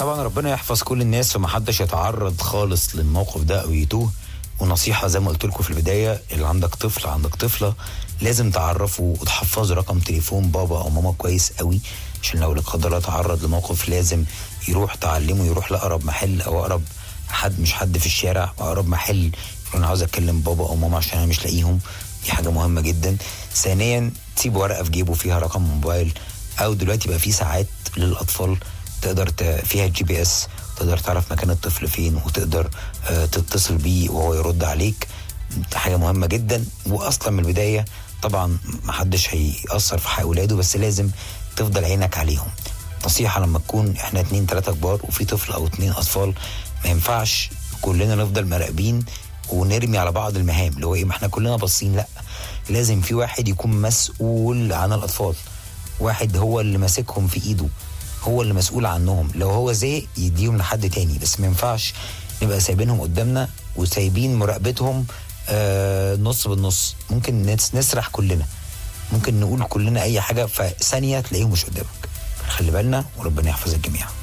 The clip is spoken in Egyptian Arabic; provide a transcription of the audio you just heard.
طبعا ربنا يحفظ كل الناس ومحدش يتعرض خالص للموقف ده او يتوه ونصيحه زي ما قلت لكم في البدايه اللي عندك طفل عندك طفله لازم تعرفوا وتحفظوا رقم تليفون بابا او ماما كويس قوي عشان لو لا قدر الله تعرض لموقف لازم يروح تعلمه يروح لاقرب محل او اقرب حد مش حد في الشارع اقرب محل يقول انا عاوز اتكلم بابا او ماما عشان انا مش لاقيهم دي حاجه مهمه جدا ثانيا تسيب ورقه في جيبه فيها رقم موبايل او دلوقتي بقى في ساعات للاطفال تقدر ت... فيها جي بي اس تقدر تعرف مكان الطفل فين وتقدر آه، تتصل بيه وهو يرد عليك دي حاجه مهمه جدا واصلا من البدايه طبعا محدش هيأثر في حق ولاده بس لازم تفضل عينك عليهم نصيحه لما تكون احنا اتنين تلاته كبار وفي طفل او اتنين اطفال ما ينفعش كلنا نفضل مراقبين ونرمي على بعض المهام اللي هو ايه ما احنا كلنا باصين لا لازم في واحد يكون مسؤول عن الاطفال واحد هو اللي ماسكهم في ايده هو اللي مسؤول عنهم لو هو زي يديهم لحد تاني بس ما ينفعش نبقى سايبينهم قدامنا وسايبين مراقبتهم آه نص بالنص ممكن نس- نسرح كلنا ممكن نقول كلنا اي حاجه في ثانيه تلاقيهم مش قدامك خلي بالنا وربنا يحفظ الجميع